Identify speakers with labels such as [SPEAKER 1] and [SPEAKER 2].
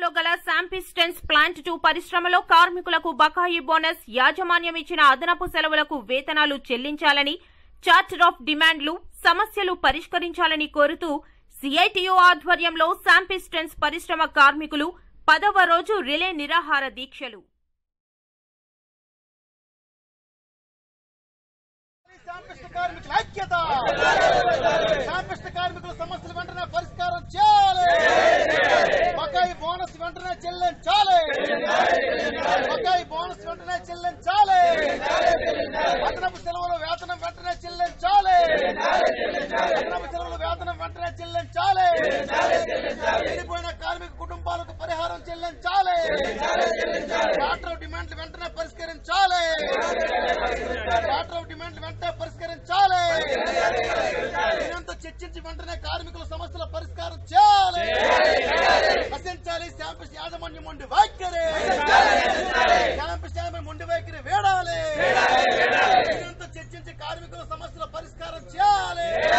[SPEAKER 1] నగరంలో గల శాంపిస్టెన్స్ plant two పరిశ్రమలో కార్మికులకు బకాయి బోనస్ యాజమాన్యం ఇచ్చిన అదనపు సెలవులకు వేతనాలు చెల్లించాలని చార్టర్ ఆఫ్ డిమాండ్లు సమస్యలు పరిష్కరించాలని కోరుతూ సిఐటియు ఆధ్వర్యంలో శాంపిస్టెన్స్ పరిశ్రమ కార్మికులు పదవ రోజు రిలే నిరాహార దీక్షలు
[SPEAKER 2] శాంపిస్ట్ కార్మికుల ఐక్యత శాంపిస్ట్ కార్మికుల సమస్యలు వెంటనే పరిష్కారం చేయాలి బకాయి బోనస్ వెంటనే చెల్లించాలి బకాయి బోనస్ వెంటనే చెల్లించాలి అదనపు సెలవుల వేతనం వెంటనే చెల్లించాలి అదనపు సెలవుల వేతనం వెంటనే చెల్లించాలి చనిపోయిన కార్మిక కుటుంబాలకు పరిహారం చెల్లించాలి చార్టర్ డిమాండ్లు వెంటనే పరిష్కరించాలి చార్టర్ ఆఫ్ డిమాండ్లు వెంటనే పరిష్కరించాలి దీనంతా చర్చించి వెంటనే కార్మికుల సమస్యల పరిష్కారం చేయాలి నశించాలి శాంపిస్ యాజమాన్యం ఉండి వైఖరి శాంపిస్ యాజమాన్యం ఉండి వైఖరి వేడాలి దీనంతా చర్చించి కార్మికుల సమస్యల పరిష్కారం చేయాలి